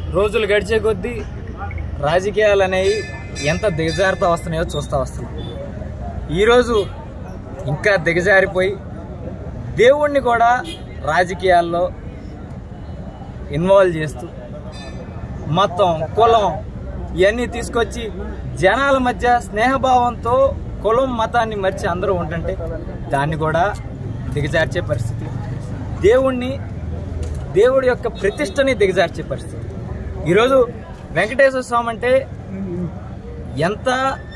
రోజులు గడిచే కొద్దీ రాజకీయాలు అనేవి ఎంత దిగజారుతూ వస్తున్నాయో చూస్తూ వస్తున్నాం ఈరోజు ఇంకా దిగజారిపోయి దేవుణ్ణి కూడా రాజకీయాల్లో ఇన్వాల్వ్ చేస్తూ మొత్తం కులం ఇవన్నీ తీసుకొచ్చి జనాల మధ్య స్నేహభావంతో కులం మతాన్ని మర్చి అందరూ ఉంటుంటే దాన్ని కూడా దిగజార్చే పరిస్థితి దేవుణ్ణి దేవుడి యొక్క ప్రతిష్టని దిగజార్చే పరిస్థితి ఈరోజు వెంకటేశ్వర స్వామి అంటే ఎంత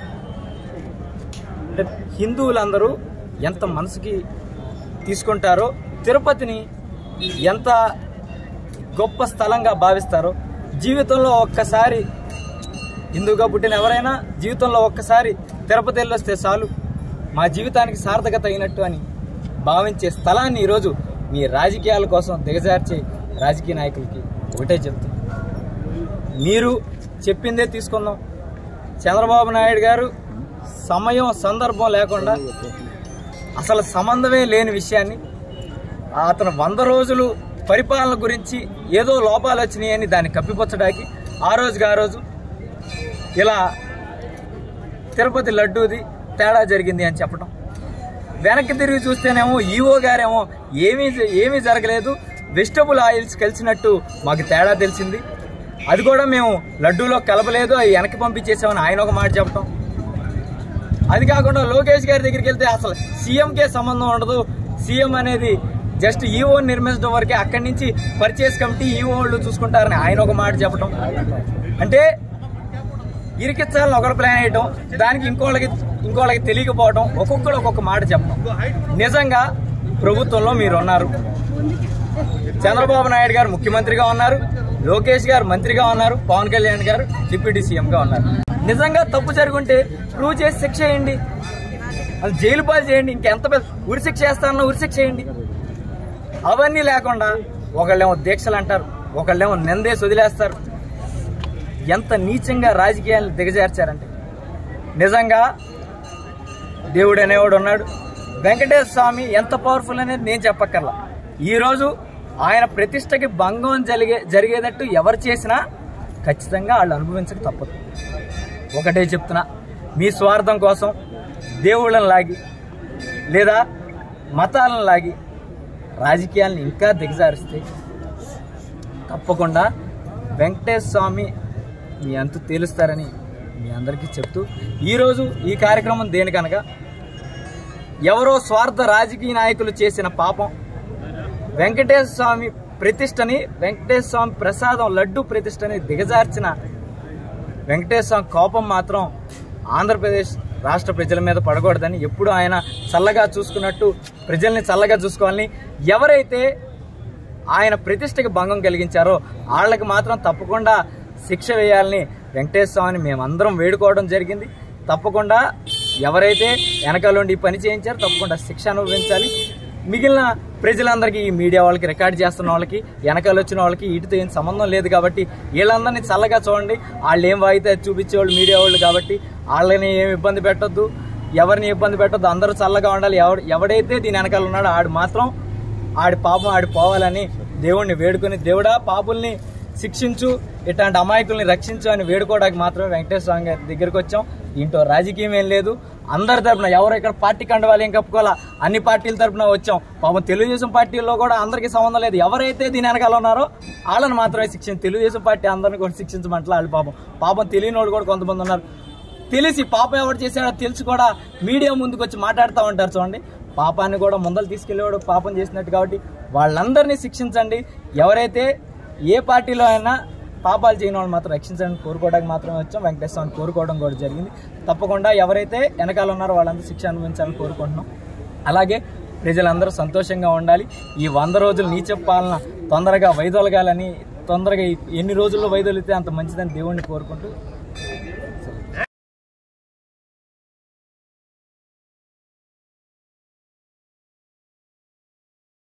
అంటే హిందువులందరూ ఎంత మనసుకి తీసుకుంటారో తిరుపతిని ఎంత గొప్ప స్థలంగా భావిస్తారో జీవితంలో ఒక్కసారి హిందువుగా పుట్టిన ఎవరైనా జీవితంలో ఒక్కసారి తిరుపతి వెళ్ళొస్తే చాలు మా జీవితానికి సార్థకత అయినట్టు అని భావించే స్థలాన్ని ఈరోజు మీ రాజకీయాల కోసం దిగజార్చే రాజకీయ నాయకులకి ఒకటే చెప్తున్నాను మీరు చెప్పిందే తీసుకుందాం చంద్రబాబు నాయుడు గారు సమయం సందర్భం లేకుండా అసలు సంబంధమే లేని విషయాన్ని అతను వంద రోజులు పరిపాలన గురించి ఏదో లోపాలు వచ్చినాయని దాన్ని కప్పిపుచ్చడానికి ఆ రోజుకి ఆ రోజు ఇలా తిరుపతి లడ్డూది తేడా జరిగింది అని చెప్పడం వెనక్కి తిరిగి చూస్తేనేమో ఈవో గారేమో ఏమీ ఏమీ జరగలేదు వెజిటబుల్ ఆయిల్స్ కలిసినట్టు మాకు తేడా తెలిసింది అది కూడా మేము లడ్డూలో కలపలేదు అవి వెనక్కి పంపించేసామని ఆయన ఒక మాట చెప్పడం అది కాకుండా లోకేష్ గారి దగ్గరికి వెళ్తే అసలు సీఎంకే సంబంధం ఉండదు సీఎం అనేది జస్ట్ ఈఓ నిర్మించడం వరకే అక్కడి నుంచి పర్చేస్ కమిటీ ఈఓ వాళ్ళు చూసుకుంటారని ఆయన ఒక మాట చెప్పడం అంటే ఇరికించాలని ఒకరు ప్లాన్ వేయటం దానికి ఇంకోళ్ళకి ఇంకోళ్ళకి తెలియకపోవడం ఒక్కొక్కరు ఒక్కొక్క మాట చెప్పడం నిజంగా ప్రభుత్వంలో మీరు ఉన్నారు చంద్రబాబు నాయుడు గారు ముఖ్యమంత్రిగా ఉన్నారు లోకేష్ గారు మంత్రిగా ఉన్నారు పవన్ కళ్యాణ్ గారు డిప్యూటీ సీఎం గా ఉన్నారు నిజంగా తప్పు జరుగుంటే ప్రూవ్ చేసి శిక్ష చేయండి అది జైలు పాలు చేయండి ఇంకెంత పెద్ద ఉరిశిక్ష చేస్తారన్నా ఉరిశిక్ష చేయండి అవన్నీ లేకుండా ఒకళ్ళేమో దీక్షలు అంటారు ఒకళ్ళేమో నిందేసి వదిలేస్తారు ఎంత నీచంగా రాజకీయాలను దిగజార్చారంటే నిజంగా దేవుడు అనేవాడు ఉన్నాడు వెంకటేశ్వర స్వామి ఎంత పవర్ఫుల్ అనేది నేను చెప్పక్కర్లా ఈరోజు ఆయన ప్రతిష్టకి భంగం జరిగే జరిగేటట్టు ఎవరు చేసినా ఖచ్చితంగా వాళ్ళు అనుభవించక తప్పదు ఒకటే చెప్తున్నా మీ స్వార్థం కోసం దేవుళ్ళని లాగి లేదా మతాలను లాగి రాజకీయాలను ఇంకా దిగజారిస్తే తప్పకుండా వెంకటేశ్వర స్వామి మీ అంతు తేలుస్తారని మీ అందరికీ చెప్తూ ఈరోజు ఈ కార్యక్రమం దేనికనగా ఎవరో స్వార్థ రాజకీయ నాయకులు చేసిన పాపం వెంకటేశ్వర స్వామి ప్రతిష్టని వెంకటేశ్వర స్వామి ప్రసాదం లడ్డు ప్రతిష్టని దిగజార్చిన వెంకటేశ్వర స్వామి కోపం మాత్రం ఆంధ్రప్రదేశ్ రాష్ట్ర ప్రజల మీద పడకూడదని ఎప్పుడు ఆయన చల్లగా చూసుకున్నట్టు ప్రజల్ని చల్లగా చూసుకోవాలని ఎవరైతే ఆయన ప్రతిష్టకి భంగం కలిగించారో వాళ్ళకి మాత్రం తప్పకుండా శిక్ష వేయాలని వెంకటేశ్వర స్వామిని మేమందరం వేడుకోవడం జరిగింది తప్పకుండా ఎవరైతే వెనకాలండి ఈ పని చేయించారో తప్పకుండా శిక్ష అనుభవించాలి మిగిలిన ప్రజలందరికీ ఈ మీడియా వాళ్ళకి రికార్డ్ చేస్తున్న వాళ్ళకి వెనకాల వచ్చిన వాళ్ళకి వీటితో ఏం సంబంధం లేదు కాబట్టి వీళ్ళందరినీ చల్లగా చూడండి వాళ్ళు ఏం వాయితే అది చూపించేవాళ్ళు మీడియా వాళ్ళు కాబట్టి వాళ్ళని ఏం ఇబ్బంది పెట్టొద్దు ఎవరిని ఇబ్బంది పెట్టొద్దు అందరూ చల్లగా ఉండాలి ఎవడు ఎవడైతే దీని వెనకాల ఉన్నాడో ఆడు మాత్రం ఆడి పాపం ఆడి పోవాలని దేవుణ్ణి వేడుకొని దేవుడా పాపుల్ని శిక్షించు ఇట్లాంటి అమాయకుల్ని రక్షించు అని వేడుకోవడానికి మాత్రమే వెంకటేశ్వర స్వామి గారి దగ్గరికి వచ్చాం దీంట్లో రాజకీయం ఏం లేదు అందరి తరపున ఎవరు ఇక్కడ పార్టీ కండవాలి ఏం కప్పుకోవాలా అన్ని పార్టీల తరపున వచ్చాం పాపం తెలుగుదేశం పార్టీలో కూడా అందరికీ సంబంధం లేదు ఎవరైతే దీని వెనకాల ఉన్నారో వాళ్ళని మాత్రమే శిక్షించి తెలుగుదేశం పార్టీ అందరిని కూడా శిక్షించమంటలే వాళ్ళు పాపం పాపం తెలియని వాళ్ళు కూడా కొంతమంది ఉన్నారు తెలిసి పాపం ఎవరు చేశాడో తెలిసి కూడా మీడియా ముందుకు వచ్చి మాట్లాడుతూ ఉంటారు చూడండి పాపాన్ని కూడా ముందలు తీసుకెళ్ళేవాడు పాపం చేసినట్టు కాబట్టి వాళ్ళందరినీ శిక్షించండి ఎవరైతే ఏ పార్టీలో అయినా పాపాలు చేయని వాళ్ళు మాత్రం రక్షించడానికి కోరుకోవడానికి మాత్రమే వచ్చాం వెంకటేశ్వర స్వామిని కోరుకోవడం కూడా జరిగింది తప్పకుండా ఎవరైతే వెనకాల ఉన్నారో వాళ్ళందరూ శిక్ష అనుభవించాలని కోరుకుంటున్నాం అలాగే ప్రజలందరూ సంతోషంగా ఉండాలి ఈ వంద రోజులు నీచ పాలన తొందరగా వైదొలగాలని తొందరగా ఎన్ని రోజుల్లో వైదొలితే అంత మంచిదని దేవుణ్ణి కోరుకుంటూ